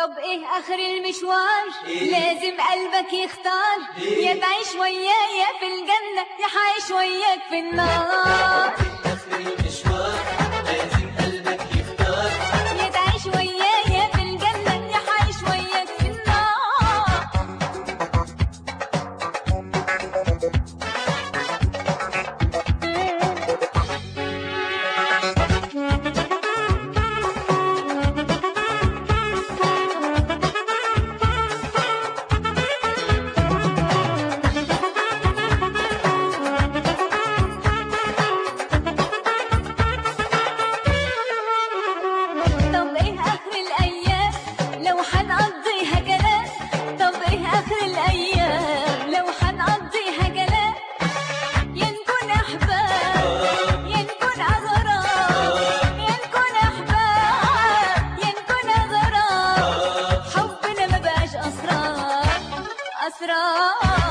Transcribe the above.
طب ايه اخر المشوار لازم قلبك يختار يا تعيش ويايا في الجنة يا حعيش وياك في النار آخر المشوار لازم قلبك يختار يا تعيش ويايا في الجنة يا حعيش وياك في النار طب ايه اخر الايام لو هنقضيها كلام طب ايه اخر الايام لو هنقضيها كلام يا نكون احباب يا نكون اغراب يا نكون احباب يا نكون اغراب حبنا ما بقاش اسرار اسرار